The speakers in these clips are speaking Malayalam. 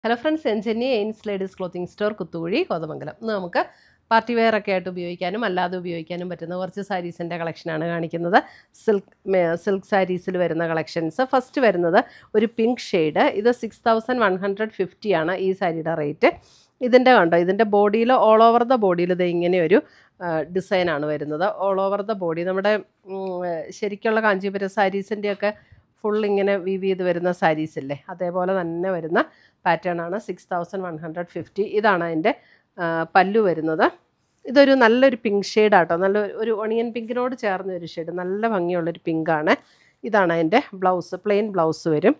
ഹലോ ഫ്രണ്ട്സ് എൻജന്യ എയിൻസ് ladies clothing store Kuthukuzhy Kothamangalam ഇന്ന് നമുക്ക് പാർട്ടി വെയർ ഒക്കെ ആയിട്ട് ഉപയോഗിക്കാനും അല്ലാതെ ഉപയോഗിക്കാനും പറ്റുന്ന കുറച്ച് സാരീസിൻ്റെ കളക്ഷനാണ് കാണിക്കുന്നത് സിൽക്ക് സിൽക്ക് സാരീസിൽ വരുന്ന കളക്ഷൻസ് ഫസ്റ്റ് വരുന്നത് ഒരു പിങ്ക് ഷെയ്ഡ് ഇത് six thousand one hundred fifty ആണ് ഈ സാരിയുടെ റേറ്റ് ഇതിൻ്റെ കണ്ടോ ഇതിൻ്റെ ബോഡിയിൽ ഓൾ ഓവർ ദ ബോഡിയിൽ ഇത് ഇങ്ങനെ ഒരു ഡിസൈനാണ് വരുന്നത് ഓൾ ഓവർ ദ ബോഡി നമ്മുടെ ഉം, ശരിക്കുള്ള കാഞ്ചീപുരം സാരീസിൻ്റെയൊക്കെ ഫുൾ ഇങ്ങനെ വീവ് ചെയ്ത് വരുന്ന സാരീസ് ഇല്ലേ അതേപോലെ തന്നെ വരുന്ന പാറ്റേൺ ആണ് six thousand one hundred fifty ഇതാണ് അതിൻ്റെ ആ, പല്ലു വരുന്നത് ഇതൊരു നല്ലൊരു പിങ്ക് ഷെയ്ഡാട്ടോ നല്ല ഒരു- ഒരു ഒണിയൻ പിങ്കിനോട് ചേർന്ന ഒരു ഷെയ്ഡ് നല്ല ഭംഗിയുള്ളൊരു പിങ്കാണ് ഇതാണ് അതിൻ്റെ ബ്ലൗസ് പ്ലെയിൻ ബ്ലൗസ് വരും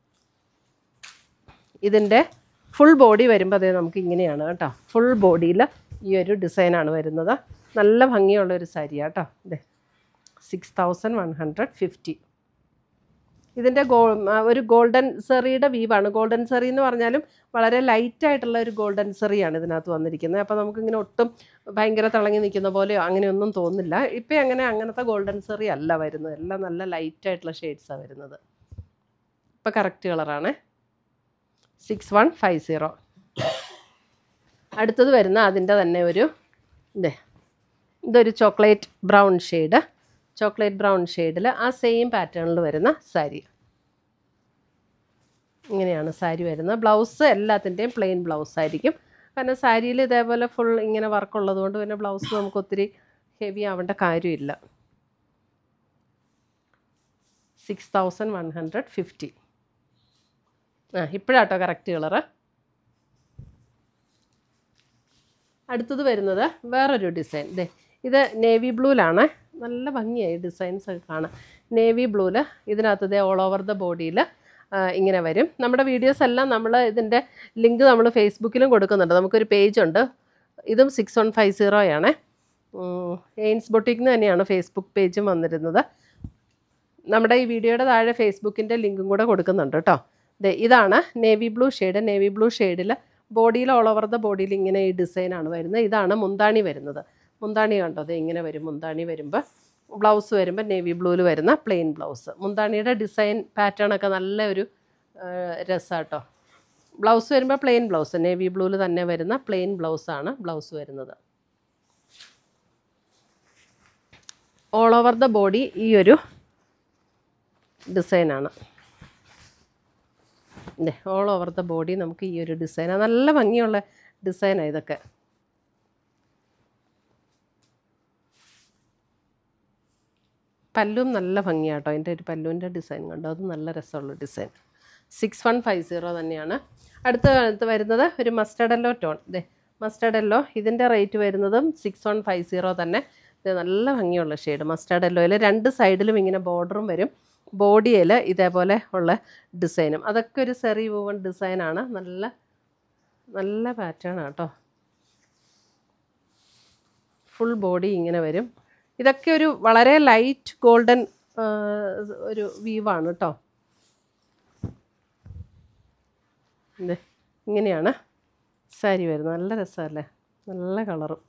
ഇതിൻ്റെ ഫുൾ ബോഡി വരുമ്പോൾ അതേ നമുക്ക് ഇങ്ങനെയാണ് കേട്ടോ ഫുൾ ബോഡിയിൽ ഈ ഒരു ഡിസൈനാണ് വരുന്നത് നല്ല ഭംഗിയുള്ള ഒരു സാരിയാണ് കേട്ടോ ഇതേ six thousand one hundred fifty ഇതിൻ്റെ ഗോ ആ, ഒരു ഗോൾഡൻ സെറിയുടെ വീവാണ് ഗോൾഡൻ സെറി എന്ന് പറഞ്ഞാലും വളരെ ലൈറ്റ് ആയിട്ടുള്ള ഒരു ഗോൾഡൻ സെറിയാണ് ഇതിനകത്ത് വന്നിരിക്കുന്നത് അപ്പോൾ നമുക്കിങ്ങനെ ഒട്ടും ഭയങ്കര തിളങ്ങി നിൽക്കുന്ന പോലെയോ അങ്ങനെയൊന്നും തോന്നില്ല ഇപ്പം അങ്ങനെ അങ്ങനത്തെ ഗോൾഡൻ സെറി അല്ല വരുന്നത് എല്ലാം നല്ല ലൈറ്റ് ആയിട്ടുള്ള ഷെയ്ഡ്സാണ് വരുന്നത് ഇപ്പോൾ കറക്റ്റ് കളറാണ് സിക്സ് വൺ ഫൈവ് സീറോ അടുത്തത് വരുന്ന അതിൻ്റെ തന്നെ ഒരു ഇതേ ഇതൊരു chocolate brown shade chocolate brown ഷെയ്ഡിൽ ആ സെയിം പാറ്റേണിൽ വരുന്ന സാരി ഇങ്ങനെയാണ് സാരി വരുന്നത് ബ്ലൗസ് എല്ലാത്തിൻ്റെയും പ്ലെയിൻ ബ്ലൗസ് ആയിരിക്കും കാരണം സാരിയിൽ ഇതേപോലെ ഫുൾ ഇങ്ങനെ വർക്ക് ഉള്ളതുകൊണ്ട് പിന്നെ ബ്ലൗസ് നമുക്ക് ഒത്തിരി ഹെവി ആവേണ്ട കാര്യമില്ല six thousand one hundred fifty ആ ഇപ്പോഴാട്ടോ കറക്റ്റ് കളറ് അടുത്തത് വരുന്നത് വേറൊരു ഡിസൈൻ ദേ ഇത് നേവി ബ്ലൂവിലാണ് നല്ല ഭംഗിയായി ഡിസൈൻസ് ഒക്കെ കാണാം നേവി ബ്ലൂവിൽ ഇതിനകത്ത് ദേ ഓൾ ഓവർ ദ ബോഡിയിൽ ഇങ്ങനെ വരും നമ്മുടെ വീഡിയോസ് എല്ലാം നമ്മൾ ഇതിൻ്റെ ലിങ്ക് നമ്മൾ ഫേസ്ബുക്കിലും കൊടുക്കുന്നുണ്ട് നമുക്കൊരു പേജ് ഉണ്ട് ഇതും സിക്സ് വൺ ഫൈവ് സീറോയാണ് എയിൻസ് ബൊട്ടിക്കിന് തന്നെയാണ് ഫേസ്ബുക്ക് പേജും വന്നിരുന്നത് നമ്മുടെ ഈ വീഡിയോയുടെ താഴെ ഫേസ്ബുക്കിൻ്റെ ലിങ്കും കൂടെ കൊടുക്കുന്നുണ്ട് കേട്ടോ ദേ ഇതാണ് navy blue shade navy blue ഷെയ്ഡിൽ ബോഡിയിൽ ഓൾ ഓവർ ദ ബോഡിയിൽ ഇങ്ങനെ ഈ ഡിസൈനാണ് വരുന്നത് ഇതാണ് മുന്താണി വരുന്നത് മുന്താണി കണ്ടോ ദേ ഇങ്ങനെ വരും മുന്താണി വരുമ്പോൾ ബ്ലൗസ് വരുമ്പോൾ നേവി ബ്ലൂവിൽ വരുന്ന പ്ലെയിൻ ബ്ലൗസ് മുന്താണിയുടെ ഡിസൈൻ പാറ്റേൺ ഒക്കെ നല്ല ഒരു രസമാട്ടോ ബ്ലൗസ് വരുമ്പോൾ പ്ലെയിൻ ബ്ലൗസ് നേവി ബ്ലൂവിൽ തന്നെ വരുന്ന പ്ലെയിൻ ബ്ലൗസാണ് ബ്ലൗസ് വരുന്നത് ഓൾ ഓവർ ദ ബോഡി ഈ ഒരു ഡിസൈനാണ് ഇതേ ഓൾ ഓവർ ദ ബോഡി നമുക്ക് ഈ ഒരു ഡിസൈനാണ് നല്ല ഭംഗിയുള്ള ഡിസൈനാണ് ഇതൊക്കെ പല്ലും നല്ല ഭംഗിയാട്ടോ അതിൻ്റെ ഒരു പല്ലുവിൻ്റെ ഡിസൈൻ കണ്ടോ അത് നല്ല രസമുള്ള design six one five zero തന്നെയാണ് അടുത്ത അടുത്ത് വരുന്നത് ഒരു മസ്റ്റർഡ് യെല്ലോ ടോൺ ഇതേ മസ്റ്റർഡ് യെല്ലോ ഇതിൻ്റെ റേറ്റ് വരുന്നതും സിക്സ് വൺ ഫൈവ് സീറോ തന്നെ ഇത് നല്ല ഭംഗിയുള്ള ഷെയ്ഡ് മസ്റ്റർഡ് യെല്ലോയിൽ രണ്ട് സൈഡിലും ഇങ്ങനെ ബോർഡറും വരും ബോഡിയിൽ ഇതേപോലെ ഉള്ള ഡിസൈനും അതൊക്കെ ഒരു സെറി വൂവൺ ഡിസൈനാണ് നല്ല നല്ല പാറ്റേൺ കേട്ടോ ഫുൾ ബോഡി ഇങ്ങനെ വരും ഇതൊക്കെ ഒരു വളരെ ലൈറ്റ് ഗോൾഡൻ ഒരു വീവാണ് കേട്ടോ ഇത് ഇങ്ങനെയാണ് സാരി വരുന്നത് നല്ല രസമല്ലേ നല്ല കളറും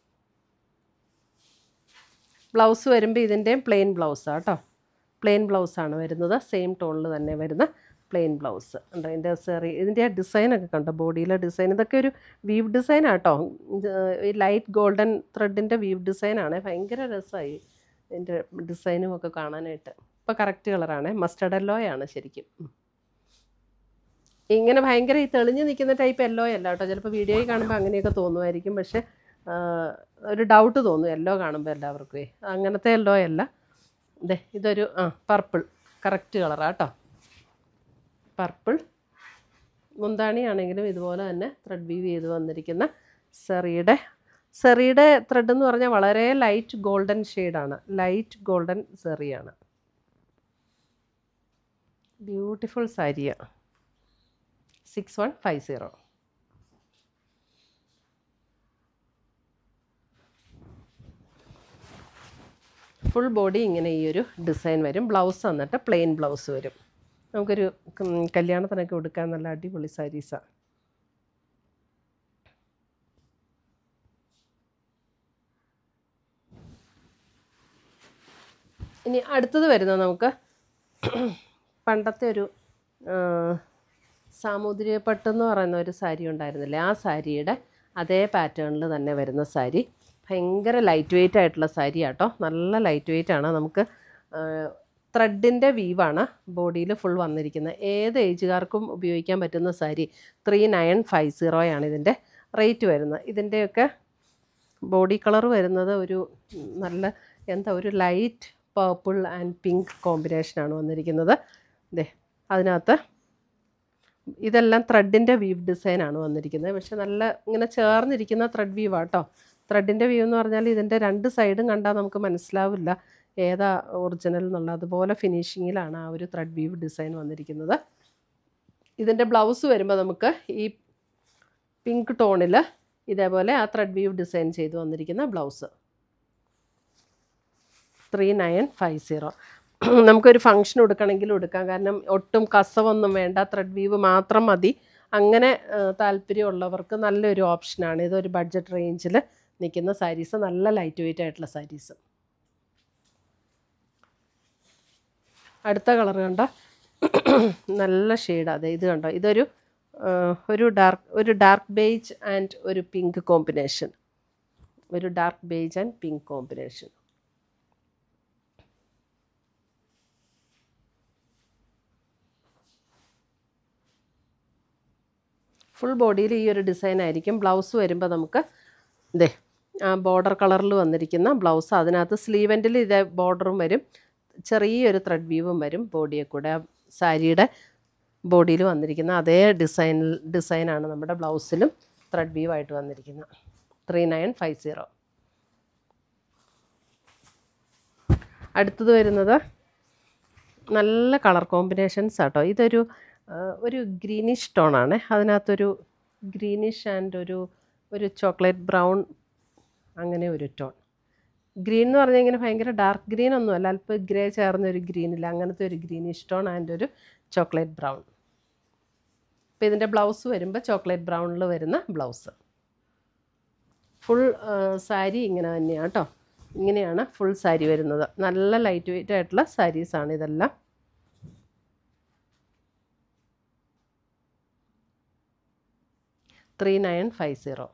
ബ്ലൗസ് വരുമ്പോൾ ഇതിൻ്റെയും പ്ലെയിൻ ബ്ലൗസാണ് കേട്ടോ പ്ലെയിൻ ബ്ലൗസാണ് വരുന്നത് സെയിം ടോണിൽ തന്നെ വരുന്ന പ്ലെയിൻ ബ്ലൗസ് ഉണ്ട് ഇതിൻ്റെ സെറി ഇതിൻ്റെ ആ ഡിസൈനൊക്കെ കണ്ടോ ബോഡിയിലെ ഡിസൈൻ ഇതൊക്കെ ഒരു വീവ് ഡിസൈൻ ആട്ടോ ഇത് ഈ ലൈറ്റ് ഗോൾഡൻ ത്രെഡിൻ്റെ വീവ് ഡിസൈനാണ് ഭയങ്കര രസമായി ഇതിൻ്റെ ഡിസൈനും ഒക്കെ കാണാനായിട്ട് ഇപ്പോൾ കറക്റ്റ് കളറാണ് മസ്റ്റർഡ് യെല്ലോയാണ് ശരിക്കും ഉം. ഇങ്ങനെ ഭയങ്കര ഈ തെളിഞ്ഞ് നിൽക്കുന്ന ടൈപ്പ് യെല്ലോ അല്ല കേട്ടോ ചിലപ്പോൾ വീഡിയോയിൽ കാണുമ്പോൾ അങ്ങനെയൊക്കെ തോന്നുമായിരിക്കും പക്ഷേ ആ, ഒരു ഡൗട്ട് തോന്നും യെല്ലോ കാണുമ്പോൾ എല്ലാവർക്കുമേ അങ്ങനത്തെ യെല്ലോ അല്ല ഇതേ ഇതൊരു ആ പർപ്പിൾ കറക്റ്റ് കളറാണ് കേട്ടോ പർപ്പിൾ മുന്താണി ആണെങ്കിലും ഇതുപോലെ തന്നെ ത്രെഡ് വീവ് ചെയ്ത് വന്നിരിക്കുന്ന സെറിയുടെ സെറിയുടെ ത്രെഡ് എന്ന് പറഞ്ഞാൽ വളരെ ലൈറ്റ് ഗോൾഡൻ ഷെയ്ഡാണ് ലൈറ്റ് ഗോൾഡൻ സെറിയാണ് ബ്യൂട്ടിഫുൾ സാരിയാണ് six one five zero full body ഇങ്ങനെ ഈ ഒരു ഡിസൈൻ വരും ബ്ലൗസ് വന്നിട്ട് പ്ലെയിൻ ബ്ലൗസ് വരും നമുക്കൊരു ഉം, കല്യാണത്തിനൊക്കെ ഉടുക്കാൻ നല്ല അടിപൊളി സാരീസാണ് ഇനി അടുത്തത് വരുന്നത് നമുക്ക് പണ്ടത്തെ ഒരു സാമുദ്രികപ്പട്ട് എന്ന് പറയുന്ന ഒരു സാരി ഉണ്ടായിരുന്നില്ലേ ആ സാരിയുടെ അതേ പാറ്റേണിൽ തന്നെ വരുന്ന സാരി ഭയങ്കര ലൈറ്റ് വെയിറ്റ് ആയിട്ടുള്ള സാരി ആട്ടോ നല്ല ലൈറ്റ് വെയിറ്റ് ആണ് നമുക്ക് ത്രെഡിൻ്റെ വീവാണ് ബോഡിയിൽ ഫുൾ വന്നിരിക്കുന്നത് ഏത് ഏജുകാർക്കും ഉപയോഗിക്കാൻ പറ്റുന്ന സാരി ത്രീ നയൻ ഫൈവ് സീറോയാണ് ഇതിൻ്റെ റേറ്റ് വരുന്നത് ഇതിൻ്റെയൊക്കെ ബോഡി കളർ വരുന്നത് ഒരു നല്ല എന്താ ഒരു ലൈറ്റ് പർപ്പിൾ ആൻഡ് പിങ്ക് കോമ്പിനേഷനാണ് വന്നിരിക്കുന്നത് ദേ അതിനകത്ത് ഇതെല്ലാം ത്രെഡിൻ്റെ വീവ് ഡിസൈനാണ് വന്നിരിക്കുന്നത് പക്ഷെ നല്ല ഇങ്ങനെ ചേർന്നിരിക്കുന്ന ത്രെഡ് വീവ് ആട്ടോ ത്രെഡിൻ്റെ വീവ് എന്ന് പറഞ്ഞാൽ ഇതിൻ്റെ രണ്ട് സൈഡും കണ്ടാൽ നമുക്ക് മനസ്സിലാവില്ല ഏതാ ഒറിജിനൽ എന്നുള്ള അതുപോലെ ഫിനിഷിങ്ങിലാണ് ആ ഒരു ത്രെഡ് വീവ് ഡിസൈൻ വന്നിരിക്കുന്നത് ഇതിൻ്റെ ബ്ലൗസ് വരുമ്പോൾ നമുക്ക് ഈ പിങ്ക് ടോണിൽ ഇതേപോലെ ആ ത്രെഡ് വീവ് ഡിസൈൻ ചെയ്ത് വന്നിരിക്കുന്ന blouse three nine five zero നമുക്കൊരു ഫങ്ഷൻ എടുക്കണമെങ്കിൽ എടുക്കാം കാരണം ഒട്ടും കസവൊന്നും വേണ്ട ത്രെഡ് വീവ് മാത്രം മതി അങ്ങനെ ആ, താല്പര്യമുള്ളവർക്ക് നല്ലൊരു ഓപ്ഷനാണ് ഇതൊരു ബഡ്ജറ്റ് റേഞ്ചിൽ നിൽക്കുന്ന സാരീസ് നല്ല ലൈറ്റ് വെയിറ്റ് ആയിട്ടുള്ള സാരീസ് അടുത്ത കളർ കണ്ടോ നല്ല ഷെയ്ഡ് അതെ ഇത് കണ്ടോ ഇതൊരു ആ, ഒരു ഡാർക്ക് ഒരു ഡാർക്ക് ബേജ് ആൻഡ് ഒരു പിങ്ക് കോമ്പിനേഷൻ ഒരു dark beige and pink combination full ബോഡിയിൽ ഈ ഒരു ഡിസൈൻ ആയിരിക്കും ബ്ലൗസ് വരുമ്പോൾ നമുക്ക് ഇതേ ആ ബോർഡർ കളറിൽ വന്നിരിക്കുന്ന ബ്ലൗസ് അതിനകത്ത് സ്ലീവെൻറ്റിൽ ഇതേ ബോർഡറും വരും ചെറിയൊരു ത്രെഡ് വീവും വരും ബോഡിയെ കൂടെ ആ സാരിയുടെ ബോഡിയിൽ വന്നിരിക്കുന്ന അതേ ഡിസൈനിൽ ഡിസൈനാണ് നമ്മുടെ ബ്ലൗസിലും ത്രെഡ് വീവായിട്ട് വന്നിരിക്കുന്നത് ത്രീ നയൻ ഫൈവ് സീറോ അടുത്തത് വരുന്നത് നല്ല കളർ കോമ്പിനേഷൻസ് ആട്ടോ ഇതൊരു ആ, ഒരു ഗ്രീനിഷ് ടോണാണ് അതിനകത്തൊരു ഗ്രീനിഷ് ആൻഡ് ഒരു ഒരു ചോക്ലേറ്റ് ബ്രൗൺ അങ്ങനെ ഒരു ടോൺ ഗ്രീൻ എന്ന് പറഞ്ഞാൽ ഇങ്ങനെ ഭയങ്കര ഡാർക്ക് ഗ്രീൻ ഒന്നുമല്ല അല്പം ഗ്രേ ചേർന്ന ഒരു ഗ്രീനില്ല അങ്ങനത്തെ ഒരു ഗ്രീനിഷ് ടോൺ ആൻഡ് ഒരു ചോക്ലേറ്റ് ബ്രൗൺ അപ്പോൾ ഇതിൻ്റെ ബ്ലൗസ് വരുമ്പോൾ ചോക്ലേറ്റ് ബ്രൗണിൽ വരുന്ന ബ്ലൗസ് ഫുൾ സാരി ഇങ്ങനെ തന്നെയാണ് കേട്ടോ ഇങ്ങനെയാണ് ഫുൾ സാരി വരുന്നത് നല്ല ലൈറ്റ് വെയിറ്റ് ആയിട്ടുള്ള സാരീസാണ് ഇതെല്ലാം ത്രീ നയൻ ഫൈവ് സീറോ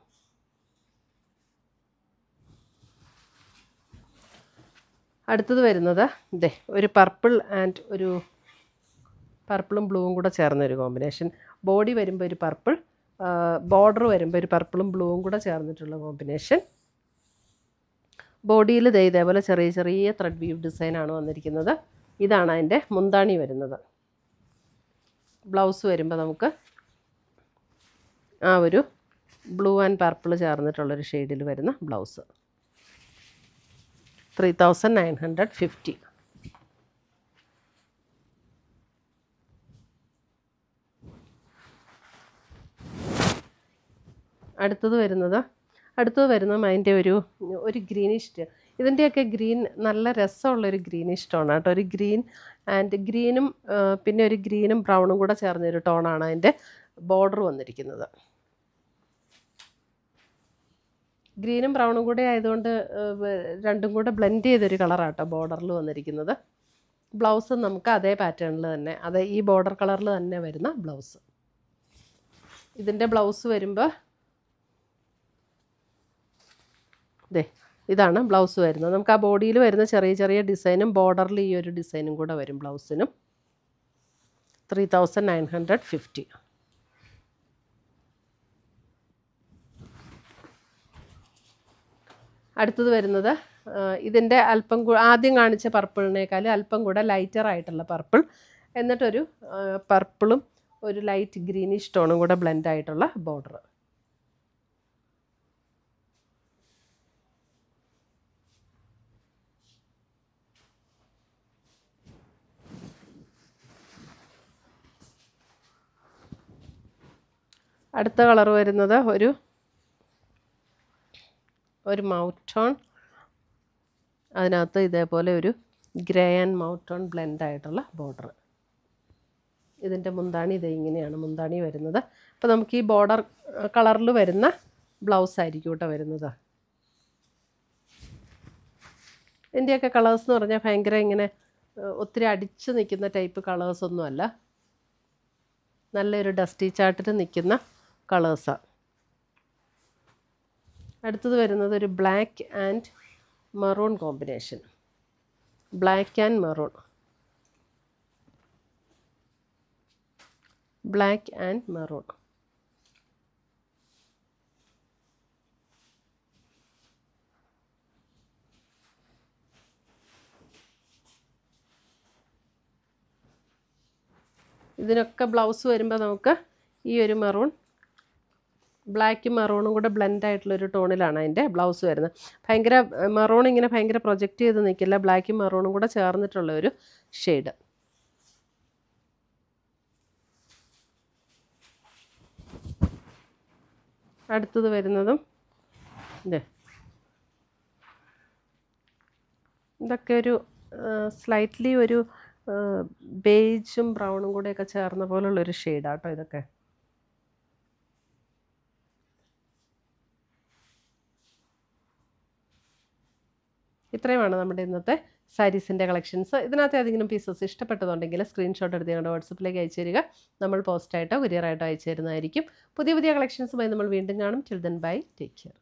അടുത്തത് വരുന്നത് ഇതേ ഒരു പർപ്പിൾ ആൻഡ് ഒരു പർപ്പിളും ബ്ലൂവും കൂടെ ചേർന്ന ഒരു കോമ്പിനേഷൻ ബോഡി വരുമ്പോൾ ഒരു പർപ്പിൾ ബോർഡർ വരുമ്പോൾ ഒരു പർപ്പിളും ബ്ലൂവും കൂടെ ചേർന്നിട്ടുള്ള കോമ്പിനേഷൻ ബോഡിയിൽ ദേ ഇതേപോലെ ചെറിയ ചെറിയ ത്രെഡ് വീവ് ഡിസൈനാണ് വന്നിരിക്കുന്നത് ഇതാണ് അതിൻ്റെ മുന്താണി വരുന്നത് ബ്ലൗസ് വരുമ്പോൾ നമുക്ക് ആ ഒരു ബ്ലൂ ആൻഡ് പർപ്പിൾ ചേർന്നിട്ടുള്ളൊരു ഷെയ്ഡിൽ വരുന്ന blouse three thousand nine hundred fifty അടുത്തത് വരുന്നത് അടുത്തത് വരുന്നത് അതിൻ്റെ ഒരു ഒരു ഗ്രീനിഷ് ഇതിൻ്റെയൊക്കെ ഗ്രീൻ നല്ല രസമുള്ളൊരു ഗ്രീനിഷ് ടോണാണ് കേട്ടോ ഒരു ഗ്രീൻ ആൻഡ് ഗ്രീനും പിന്നെ ഒരു ഗ്രീനും ബ്രൗണും കൂടെ ചേർന്നൊരു ടോണാണ് അതിൻ്റെ ബോർഡർ വന്നിരിക്കുന്നത് ഗ്രീനും ബ്രൗണും കൂടെ ആയതുകൊണ്ട് ഏഹ്, വ- രണ്ടും കൂടെ ബ്ലെൻഡ് ചെയ്തൊരു കളറാട്ടോ ബോർഡറിൽ വന്നിരിക്കുന്നത് ബ്ലൗസ് നമുക്ക് അതേ പാറ്റേണിൽ തന്നെ അതേ ഈ ബോർഡർ കളറിൽ തന്നെ വരുന്ന ബ്ലൗസ് ഇതിൻ്റെ ബ്ലൗസ് വരുമ്പോൾ ദേ ഇതാണ് ബ്ലൗസ് വരുന്നത് നമുക്ക് ആ ബോഡിയിൽ വരുന്ന ചെറിയ ചെറിയ ഡിസൈനും ബോർഡറിൽ ഈ ഒരു ഡിസൈനും കൂടെ വരും ബ്ലൗസിനും three thousand nine hundred fifty അടുത്തത് വരുന്നത് ഇതിൻ്റെ അല്പം കൂ- ആദ്യം കാണിച്ച പർപ്പിളിനേക്കാൾ അല്പം കൂടെ ലൈറ്റർ ആയിട്ടുള്ള പർപ്പിൾ എന്നിട്ടൊരു പർപ്പിളും ഒരു ലൈറ്റ് ഗ്രീനിഷ് ടോണും കൂടെ ബ്ലെൻഡ് ആയിട്ടുള്ള ബോർഡർ അടുത്ത കളർ വരുന്നത് ഒരു ഒരു മൗത്ത് ടോൺ അതിനകത്ത് ഇതേപോലെ ഒരു grey and mauve tone blend ആയിട്ടുള്ള ബോർഡർ ഇതിൻ്റെ മുന്താണി ഇത് ഇങ്ങനെയാണ് മുന്താണി വരുന്നത് അപ്പോൾ നമുക്ക് ഈ ബോർഡർ കളറിൽ വരുന്ന ബ്ലൗസ് ആയിരിക്കും കേട്ടോ വരുന്നത് ഇതിൻ്റെയൊക്കെ കളേഴ്സ് എന്ന് പറഞ്ഞാൽ ഭയങ്കര ഇങ്ങനെ ഏഹ്, ഒത്തിരി അടിച്ച് നിൽക്കുന്ന ടൈപ്പ് കളേഴ്സൊന്നുമല്ല നല്ലൊരു ഡസ്റ്റി ചാർട്ടിൽ നിൽക്കുന്ന കളേഴ്സാണ് അടുത്തത് വരുന്നത് ഒരു black and maroon combination black and maroon black and maroon ഇതിനൊക്കെ ബ്ലൗസ് വരുമ്പോൾ നമുക്ക് ഈ ഒരു മെറൂൺ ബ്ലാക്കും മെറൂണും കൂടെ ബ്ലെൻഡ് ആയിട്ടുള്ളൊരു ടോണിലാണ് അതിൻ്റെ ബ്ലൗസ് വരുന്നത് ഭയങ്കര മെറൂൺ ഇങ്ങനെ ഭയങ്കര പ്രൊജക്റ്റ് ചെയ്ത് നിൽക്കില്ല ബ്ലാക്കും മെറൂണും കൂടെ ചേർന്നിട്ടുള്ള ഒരു ഷെയ്ഡ് അടുത്തത് വരുന്നതും ഇത് ഇതൊക്കെ ഒരു സ്ലൈറ്റ്ലി ഒരു ബേജും ബ്രൗണും കൂടെയൊക്കെ ചേർന്ന പോലുള്ള ഒരു ഷെയ്ഡാട്ടോ ഇതൊക്കെ ഇത്രയുമാണ് നമ്മുടെ ഇന്നത്തെ സാരീസിൻ്റെ കളക്ഷൻസ് ഇതിനകത്ത് ഏതെങ്കിലും പീസസ് ഇഷ്ടപ്പെട്ടതുണ്ടെങ്കിൽ സ്ക്രീൻഷോട്ട് എടുത്ത് ഞങ്ങളുടെ വാട്സപ്പിലേക്ക് അയച്ചു തരിക നമ്മൾ പോസ്റ്റായിട്ടോ കൊറിയറായിട്ടോ അയച്ചു തരുന്നതായിരിക്കും പുതിയ പുതിയ കളക്ഷൻസുമായി നമ്മൾ വീണ്ടും കാണും ചിൽഡ്രൻ ബൈ ടേക്ക് കെയർ